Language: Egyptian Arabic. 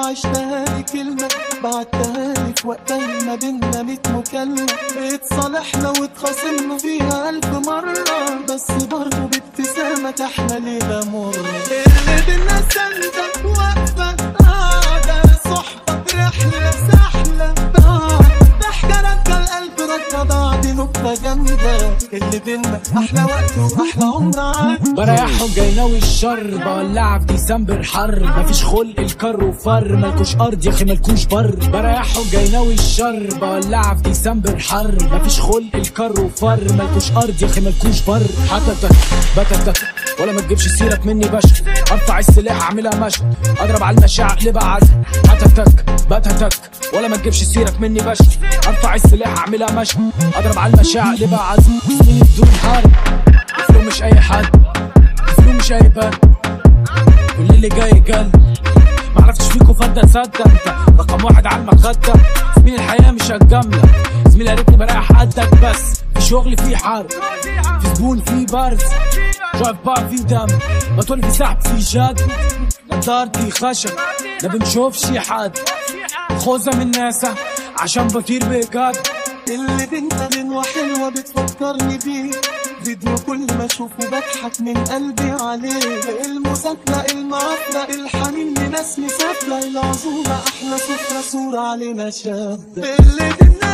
وعشتها لي كلمة بعتها لي في وقتها ما بينا ميت مكالمة اتصالحنا واتخاصمنا فيها ألف مرة بس برضه بابتسامة احنا ليلة مرة اللي بينا سندة واقفة قاعدة صحبة رحلة سحلة بعد ضحكة رجع القلب رجع بعد نكتة جامدة اللي بينا أحلى وقت وأحلى عمر عدى بريحهم جاي ناوي الشر بولعها في ديسمبر حر مفيش خلق الكر وفر مالكوش ارض يا اخي مالكوش بر بريحهم جاي ناوي الشر بولعها في ديسمبر حر مفيش خلق الكر وفر مالكوش ارض يا اخي مالكوش بر حتتك بتتك ولا ما تجيبش سيرك مني بشر ارفع السلاح اعملها مشي اضرب على المشاع اقلبها عزم حتتك بتتك ولا ما تجيبش سيرك مني بشر ارفع السلاح اعملها مشي اضرب على المشاع اقلبها عزم سنين بدون حرب فلو مش اي حد فلو مش اي بند كل اللي جاي جل معرفتش فيكوا فدة تصدق انت رقم واحد على المخدة زميل الحياة مش هتجاملك زميل يا ريتني بريح قدك بس في شغل في حرب في زبون في برز درايف بار في دم بطول في سحب في جد نضار في خشب ما بنشوفش حد خوذة من ناسا عشان بطير بجد اللي بينا غنوة حلوة بتفكرني بيه فيديو كل ما اشوفه بضحك من قلبي عليه المذاكرة المعافرة الحنين لناس مسافرة العزومة احلى سفرة صورة علينا شابة اللي بينا